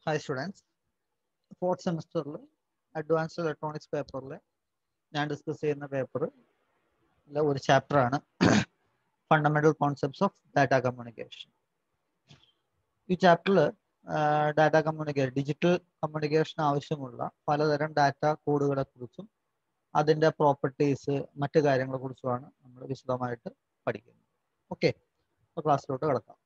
Hi students fourth സെമിസ്റ്ററിൽ advanced electronics പേപ്പറിൽ ഞാൻ ഡിസ്കസ് ചെയ്യുന്ന പേപ്പർ ഒരു ചാപ്റ്ററാണ് fundamental concepts of data communication ഈ ചാപ്റ്ററിൽ ഡാറ്റ കമ്മ്യൂണിക്കേഷൻ ഡിജിറ്റൽ കമ്മ്യൂണിക്കേഷൻ ആവശ്യമുള്ള പലതരം ഡാറ്റ കോഡുകളെ കുറിച്ചും അതിൻ്റെ പ്രോപ്പർട്ടീസ് മറ്റു കാര്യങ്ങളെ കുറിച്ചുമാണ് നമ്മൾ വിശദമായിട്ട് പഠിക്കുന്നത് ഓക്കെ ക്ലാസ്സിലോട്ട് കിടക്കാം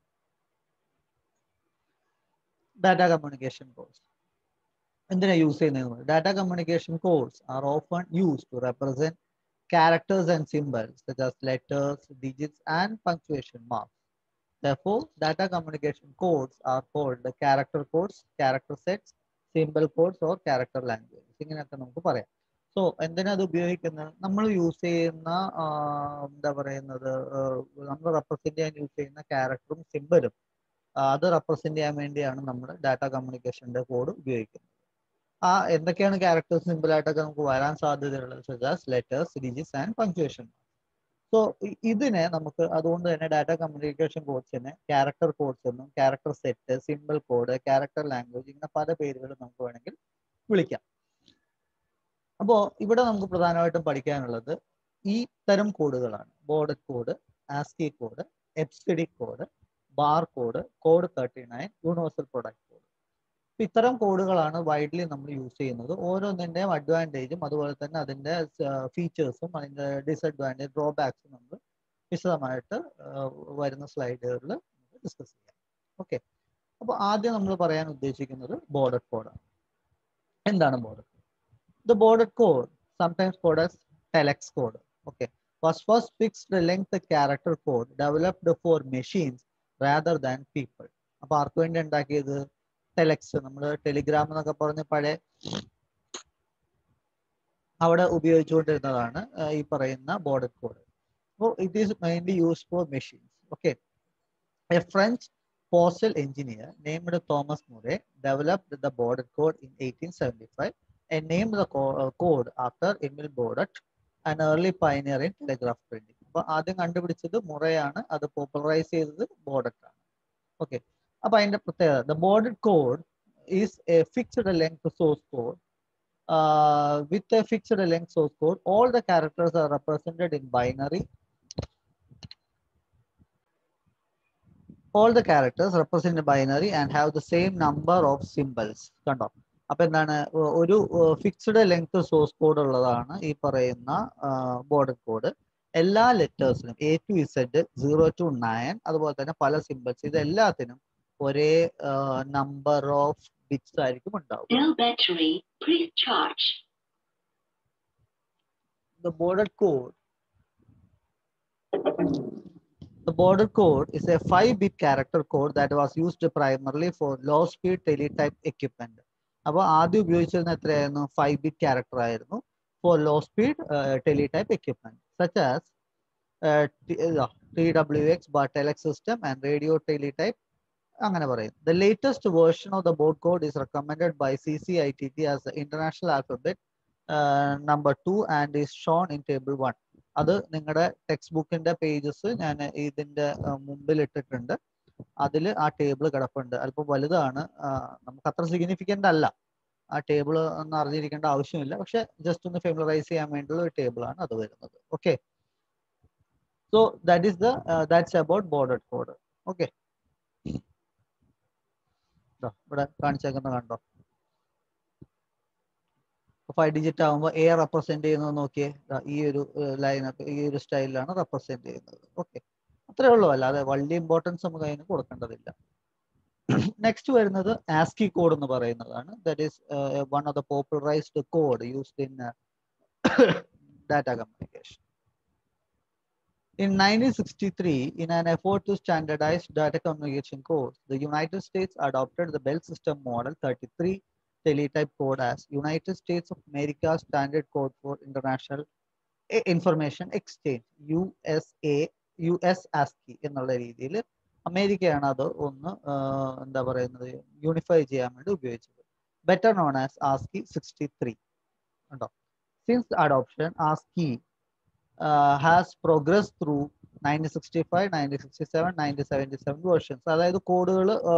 ഡാറ്റ കമ്മ്യൂണിക്കേഷൻ കോഴ്സ് എന്തിനാ യൂസ് ചെയ്യുന്നത് data communication codes are often used to represent characters and symbols such as letters, digits and punctuation marks. Therefore, data communication codes are called the character codes, character sets, symbol codes or character language. ഇങ്ങനെയൊക്കെ നമുക്ക് പറയാം so എന്തിനാ അത് ഉപയോഗിക്കുന്നത് നമ്മൾ use ചെയ്യുന്ന എന്താ പറയുന്നത് നമ്മൾ റെപ്രസെന്റ് ചെയ്യാൻ യൂസ് ചെയ്യുന്ന ക്യാരക്ടറും സിമ്പലും അത് റെപ്രസെന്റ് ചെയ്യാൻ വേണ്ടിയാണ് നമ്മൾ ഡാറ്റ കമ്മ്യൂണിക്കേഷന്റെ കോഡ് ഉപയോഗിക്കുന്നത് ആ എന്തൊക്കെയാണ് ക്യാരക്ടേഴ്സ് സിമ്പിൾ ആയിട്ടൊക്കെ നമുക്ക് വരാൻ സാധ്യതയുള്ളത് such as letters digits and punctuation so ഇതിനെ നമുക്ക് അതുകൊണ്ട് തന്നെ ഡാറ്റ കമ്മ്യൂണിക്കേഷൻ കോഡ്സിനെ ക്യാരക്ടർ കോഡ്സ് എന്നും character set simple code character language ഇങ്ങനെ പല പേരുകൾ നമുക്ക് വേണമെങ്കിൽ വിളിക്കാം അപ്പോൾ ഇവിടെ നമുക്ക് പ്രധാനമായിട്ടും പഠിക്കാനുള്ളത് ഈ തരം കോഡുകളാണ് Baudot code ASCII code EBCDIC code bar code code thirty nine universal product code ഇത്തരം കോഡുകളാണ് വൈഡ്ലി നമ്മൾ യൂസ് ചെയ്യുന്നത് ഓരോന്നിൻ്റെയും അഡ്വാൻറ്റേജും അതുപോലെ തന്നെ അതിൻ്റെ ഫീച്ചേഴ്സും അതിൻ്റെ ഡിസഡ്വാൻറ്റേജ് ഡ്രോബാക്സും നമ്മൾ വിശദമായിട്ട് വരുന്ന സ്ലൈഡുകളിൽ ഡിസ്കസ് ചെയ്യാം ഓക്കെ അപ്പോൾ ആദ്യം നമ്മൾ പറയാൻ ഉദ്ദേശിക്കുന്നത് ബോർഡർ കോഡാണ് എന്താണ് Baudot the Baudot code sometimes code as telex code okay was first fixed length character code developed for machines rather than people അപ്പൊ ആർക്ക് വേണ്ടി ഉണ്ടാക്കിയത് ടെലക്സ് നമ്മൾ ടെലിഗ്രാം എന്നൊക്കെ പറഞ്ഞ് പഴയ അവിടെ ഉപയോഗിച്ചുകൊണ്ടിരുന്നതാണ് ഈ പറയുന്ന ബോർഡർ കോഡ് അപ്പോൾ it is mainly use for machines okay a French postal engineer named Thomas Murray developed the Baudot code in eighteen seventy five and named the code after Emil Bordet, an early pioneer in telegraph printing. അപ്പൊ ആദ്യം കണ്ടുപിടിച്ചത് മുറയാണ് അത് popularise ചെയ്തത് ബോർഡറ്റ് ആണ് okay അപ്പൊ അതിന്റെ പ്രത്യേകത the Baudot code is a fixed length source code with a fixed length source code all the characters are represented in binary all the characters represent binary and have the same number of symbols കണ്ടോ അപ്പൊ എന്താണ് ഒരു fixed length source code ഉള്ളതാണ് ഈ പറയുന്ന Baudot code എല്ലാ ലെറ്റേഴ്സിനും A to Z zero to nine അതുപോലെ തന്നെ പല സിമ്പിൾസ് ഇത് എല്ലാത്തിനും ഒരേ നമ്പർ ഓഫ് ബിറ്റ്സ് ആയിരിക്കും ഉണ്ടാവും The border code The border code is a 5-bit character code that was used primarily for low-speed teletype equipment. അപ്പോൾ ആദ്യം ഉപയോഗിച്ചിരുന്ന എത്രയായിരുന്നു ഫൈവ് ബിറ്റ് ക്യാരക്ടർ ആയിരുന്നു for low speed teletype equipment such as T W X bar telex system and radio teletype അങ്ങനെ പറയും the latest version of the Baudot code is recommended by C C I T T as international alphabet number two and is shown in table one അത് നിങ്ങളുടെ text ബുക്കിന്റെ pages ഞാൻ ഇതിന്റെ മുമ്പിൽ ഇട്ടിട്ടുണ്ട് അതിൽ ആ ടേബിൾ കിടപ്പുണ്ട് അല്പം വലുതാണ് നമുക്ക് അത്ര സിഗ്നിഫിക്കൻ്റ് അല്ല ആ ടേബിൾ ഒന്ന് അറിഞ്ഞിരിക്കേണ്ട ആവശ്യമില്ല പക്ഷെ ജസ്റ്റ് ഒന്ന് ഫെമിലറൈസ് ചെയ്യാൻ വേണ്ടിയുള്ള ഒരു ടേബിൾ ആണ് അത് വരുന്നത് okay so that is the that's about Baudot code okay ഇവിടെ കാണിച്ചേക്കുന്ന കണ്ടോ ഫൈവ് ഡിജിറ്റ് ആകുമ്പോൾ എ റെപ്രസെന്റ് ചെയ്യുന്നത് നോക്കിയേ ഈ ഒരു ലൈനൊക്കെ ഈ ഒരു സ്റ്റൈലിലാണ് റെപ്രസെന്റ് ചെയ്യുന്നത് ഓക്കെ അത്രേ ഉള്ളൂ അല്ലാതെ വലിയ ഇമ്പോർട്ടൻസ് നമുക്ക് അതിന് കൊടുക്കേണ്ടതില്ല നെക്സ്റ്റ് വരുന്നത് ആസ്കി കോഡ് എന്ന് പറയുന്നതാണ് that is one of the popularized code used in data communication In 1963, in an effort to standardize data communication codes, the United States adopted the Bell System Model 33 teletype code as United States of America Standard Code for International Information Exchange, USA U S ASCII എന്നുള്ള രീതിയിൽ അമേരിക്കയാണ് അത് ഒന്ന് എന്താ പറയുന്നത് unify ചെയ്യാൻ വേണ്ടി ഉപയോഗിച്ചത് better known as ASCII sixty three ഉണ്ടോ since adoption ASCII has progress through nineteen sixty five nineteen sixty seven nineteen seventy seven versions അതായത് കോഡുകൾ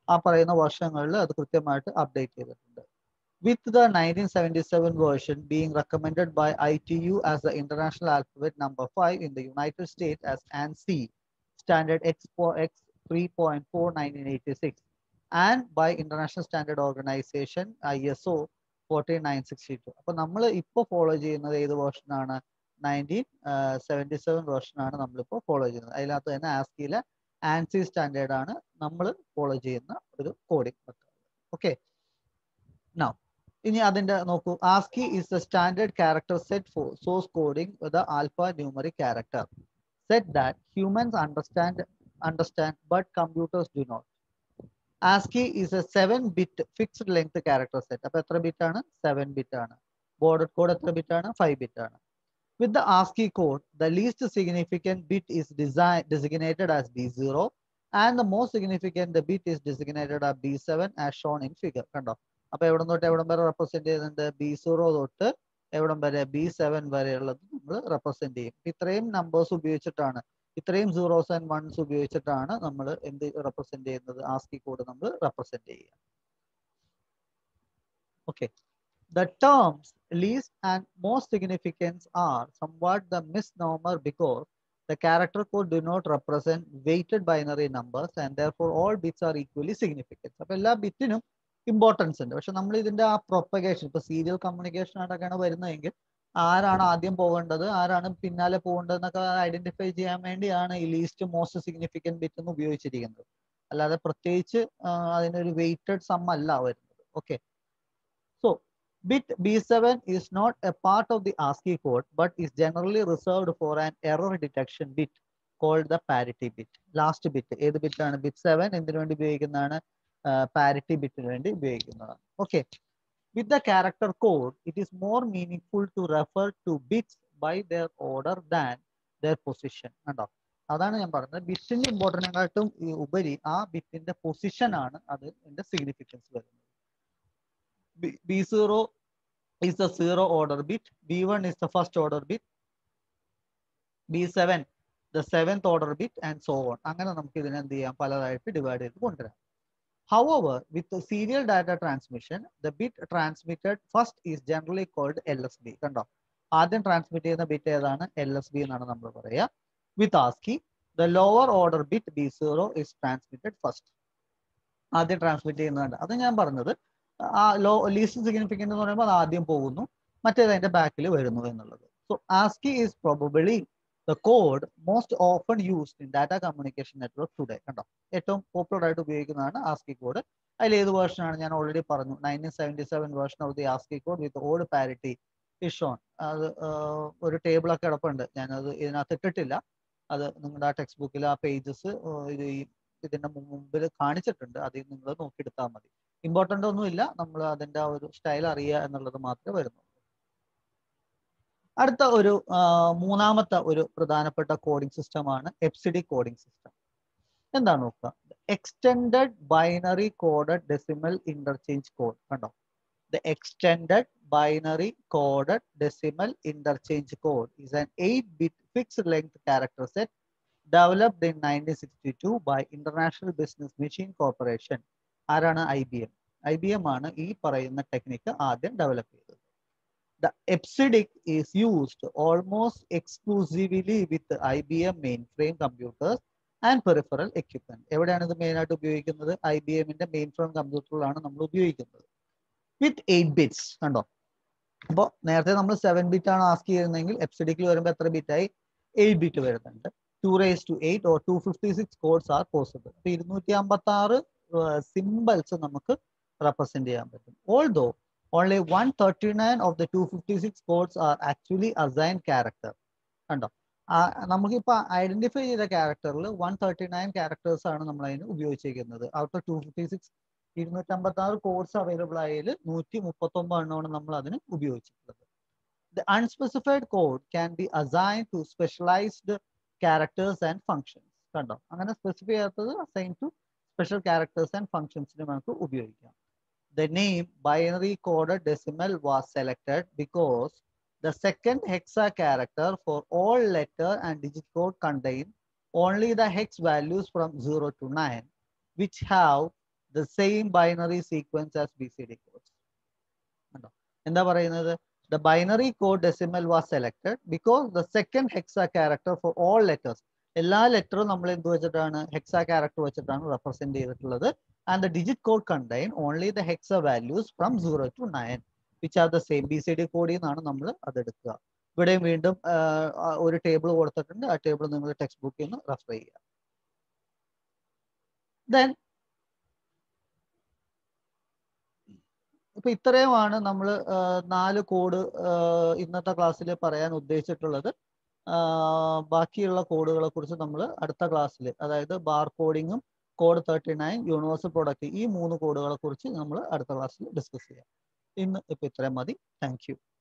ആ പറയുന്ന വർഷങ്ങളിൽ അത് കൃത്യമായിട്ട് അപ്ഡേറ്റ് ചെയ്തിട്ടുണ്ട് with the 1977 version being recommended by ITU as the International Alphabet number 5 in the United States as ANSI standard X, X 3.4 1986 and by International Standard Organization ISO 14962. അപ്പൊ നമ്മൾ ഇപ്പോൾ ഫോളോ ചെയ്യുന്നത് ഏത് വേർഷനാണ് നയൻറ്റീൻ സെവൻറ്റി സെവൻ വേർഷനാണ് നമ്മളിപ്പോൾ follow ചെയ്യുന്നത് അതിനകത്ത് തന്നെ ആസ്കിയിലെ ആൻസി സ്റ്റാൻഡേർഡ് ആണ് നമ്മൾ ഫോളോ ചെയ്യുന്ന ഒരു കോഡിംഗ് മെത്തേഡ് ഓക്കെ നൗ ഇനി അതിന്റെ നോക്കൂ ASCII is the standard character set for source coding with alphanumeric character set that humans understand understand but computers do not ASCII is a seven bit fixed length character set അപ്പൊ എത്ര bit ആണ് seven bit ആണ് Baudot code എത്ര bit ആണ് five bit ആണ് With the ASCII code, the least significant bit is design, designated as B0 and the most significant bit is designated as B7 as shown in figure. കണ്ടോ അപ്പൊ എവിടെ തൊട്ട് എവിടം വരെ represent ചെയ്യുന്നുണ്ട് ബി സീറോ തൊട്ട് എവിടം വരെ ബി സെവൻ വരെയുള്ളത് നമ്മൾ റെപ്രസെന്റ് ചെയ്യും ഇത്രയും നമ്പേഴ്സ് ഉപയോഗിച്ചിട്ടാണ് ഇത്രയും സീറോസ് ആൻഡ് വൺസ് ഉപയോഗിച്ചിട്ടാണ് നമ്മൾ എന്ത് റെപ്രസെന്റ് ചെയ്യുന്നത് ആസ്കി കോഡ് നമ്മൾ റെപ്രസെന്റ് ചെയ്യുക okay The terms least and most significance are somewhat the misnomer because the character code do not represent weighted binary numbers and therefore all bits are equally significant. അപ്പൊ എല്ലാ ബിറ്റിനും importance ഉണ്ട് പക്ഷെ നമ്മൾ ഇതിന്റെ ആ propagation ഇപ്പൊ serial communication ആയിട്ടൊക്കെയാണ് വരുന്നതെങ്കിൽ ആരാണ് ആദ്യം പോകേണ്ടത് ആരാണ് പിന്നാലെ പോകേണ്ടത് എന്നൊക്കെ ഐഡന്റിഫൈ ചെയ്യാൻ വേണ്ടിയാണ് ഈ ലീസ്റ്റ് മോസ്റ്റ് സിഗ്നിഫിക്കന്റ് ബിറ്റ് എന്ന് ഉപയോഗിച്ചിരിക്കുന്നത് അല്ലാതെ പ്രത്യേകിച്ച് അതിനൊരു വെയിറ്റഡ് സം അല്ല വരുന്നത് okay so Bit B7 is not a part of the ASCII code, but is generally reserved for an error detection bit called the parity bit. Last bit, ഏത് bit ആണ് bit 7 എന്തിനു വേണ്ടി ഉപയോഗിക്കുന്നതാണ് parity ബിറ്റിന് വേണ്ടി ഉപയോഗിക്കുന്നതാണ് okay with the character code it is more meaning to refer to bits by their order than their position കണ്ടോ അതാണ് ഞാൻ പറഞ്ഞത് ബിറ്റിന്റെ ഇമ്പോർട്ടൻറ്റിനെക്കാട്ടും ഉപരി ആ ബിറ്റിന്റെ പൊസിഷൻ ആണ് അത് സിഗ്നിഫിക്കൻസ് വരുന്നത് B0 is the zero order bit, B1 is the first order bit, B7 the seventh order bit and so on. അങ്ങനെ നമുക്ക് ഇതിനെ എന്ത് ചെയ്യാം പലതായിട്ട് ഡിവൈഡ് ചെയ്ത് കൊണ്ടുവരാം However, with the serial data transmission, the bit transmitted first is generally called LSB. കണ്ടോ ആദ്യം transmit ചെയ്യുന്ന ബിറ്റ് ഏതാണ് എൽ എസ് ബി എന്നാണ് നമ്മൾ പറയുക with ASCII the lower order bit B zero is transmitted first ആദ്യം ട്രാൻസ്മിറ്റ് ചെയ്യുന്നതാണ് അത് ഞാൻ പറഞ്ഞത് ആ ലോ ലീസ്റ്റ് സിഗ്നിഫിക്കൻ്റ് എന്ന് പറയുമ്പോൾ അത് ആദ്യം പോകുന്നു മറ്റേത് അതിന്റെ ബാക്കിൽ വരുന്നു എന്നുള്ളത് so ASCII is probably the code most often used in data communication network today കണ്ടോ ഏറ്റവും പോപ്പുലർ ആയിട്ട് ഉപയോഗിക്കുന്നതാണ് ആസ്കി കോഡ് അതിൽ ഏത് വേർഷനാണ് ഞാൻ ഓൾറെഡി പറഞ്ഞു nineteen seventy seven version of the ASCII code with old parity is shown അത് ഒരു ടേബിളൊക്കെ കിടപ്പുണ്ട് ഞാനത് ഇതിനകത്ത് ഇട്ടിട്ടില്ല അത് നിങ്ങളുടെ ആ ടെക്സ്റ്റ് ബുക്കിൽ ആ പേജസ് ഇത് ഇതിന്റെ മുമ്പിൽ കാണിച്ചിട്ടുണ്ട് അതിൽ നിങ്ങൾ നോക്കിയെടുത്താൽ മതി ഇമ്പോർട്ടൻ്റ് ഒന്നുമില്ല നമ്മൾ അതിന്റെ ആ ഒരു സ്റ്റൈൽ അറിയുക എന്നുള്ളത് മാത്രമേ വരുന്നുള്ളൂ അടുത്ത ഒരു മൂന്നാമത്തെ ഒരു പ്രധാനപ്പെട്ട കോഡിംഗ് സിസ്റ്റമാണ് എപ്സിഡി കോഡിംഗ് സിസ്റ്റം എന്താണ് നോക്കുക extended binary coded decimal interchange code കണ്ടോ the extended binary coded decimal interchange code is an 8-bit fixed length character set developed in 1962 by International Business Machine Corporation ആരാണ് I B M I B M ആണ് ഈ പറയുന്ന technique ആദ്യം develop ചെയ്തത് the EBCDIC is used almost exclusively with I B M mainframe computers and peripheral equipment എവിടെയാണ് ഇത് main ആയിട്ട് ഉപയോഗിക്കുന്നത് ഐ ബി എമ്മിന്റെ മെയിൻ ഫ്രെയിം കമ്പ്യൂട്ടറിലാണ് നമ്മൾ ഉപയോഗിക്കുന്നത് വിത്ത് എയ്റ്റ് ബിറ്റ്സ് കണ്ടോ അപ്പോൾ നേരത്തെ നമ്മൾ സെവൻ ബിറ്റ് ആണ് ആസ്ക് ചെയ്യുന്നതെങ്കിൽ എപ്സിഡിക്കിൽ വരുമ്പോൾ എത്ര ബിറ്റ് ആയി എയ്റ്റ് ബിറ്റ് വരുന്നുണ്ട് two raise to eight or two fifty six codes are possible അപ്പൊ ഇരുന്നൂറ്റി അമ്പത്തി ആറ് സിമ്പിൾസ് നമുക്ക് റെപ്രസെന്റ് ചെയ്യാൻ പറ്റും although only one thirty nine of the two fifty six codes are actually assign character കണ്ടോ നമുക്കിപ്പോൾ ഐഡന്റിഫൈ ചെയ്ത ക്യാരക്ടറിൽ വൺ തേർട്ടി നയൻ ക്യാരക്ടേഴ്സ് ആണ് നമ്മൾ അതിന് ഉപയോഗിച്ചിരിക്കുന്നത് out of two fifty six ഇരുന്നൂറ്റമ്പത്തി ആറ് കോഡ്സ് അവൈലബിൾ ആയതിൽ നൂറ്റി മുപ്പത്തി ഒമ്പത് എണ്ണമാണ് നമ്മൾ അതിന് ഉപയോഗിച്ചിട്ടുള്ളത് the unspecified code can be assign to specialized characters and functions കണ്ടോ അങ്ങനെ സ്പെസിഫൈ ചെയ്യാത്തത് assign to special characters and ഫങ്ഷൻസിന് നമുക്ക് ഉപയോഗിക്കാം the name binary coded decimal was selected because the second hexa character for all letter and digit code contain only the hex values from 0 to 9 which have the same binary sequence as B C D codes കണ്ടോ എന്താ പറയുന്നത് the binary code decimal was selected because the second hexa character for all letters എല്ലാ ലെറ്ററും നമ്മൾ എന്ത് വെച്ചിട്ടാണ് hexa character വെച്ചിട്ടാണ് represent ചെയ്തിട്ടുള്ളത് and the digit code contain only the hexa values from zero to nine which are the same B C D കോഡിൽ നിന്നാണ് നമ്മൾ അത് എടുക്കുക ഇവിടെയും വീണ്ടും ഒരു ടേബിൾ കൊടുത്തിട്ടുണ്ട് ആ ടേബിൾ നിങ്ങൾ ടെക്സ്റ്റ് ബുക്കിൽ നിന്ന് റെഫർ ചെയ്യുക ദെൻ ഇപ്പൊ ഇത്രയുമാണ് നമ്മൾ നാല് കോഡ് ഇന്നത്തെ ക്ലാസ്സിൽ പറയാൻ ഉദ്ദേശിച്ചിട്ടുള്ളത് ബാക്കിയുള്ള കോഡുകളെ കുറിച്ച് നമ്മൾ അടുത്ത ക്ലാസ്സിൽ അതായത് ബാർ കോഡിങ്ങും code thirty nine universal product ഈ മൂന്ന് കോഡുകളെ കുറിച്ച് നമ്മൾ അടുത്ത ക്ലാസ്സിൽ ഡിസ്കസ് ചെയ്യാം ഇന്ന് ഇപ്പൊ ഇത്രയും മതി താങ്ക്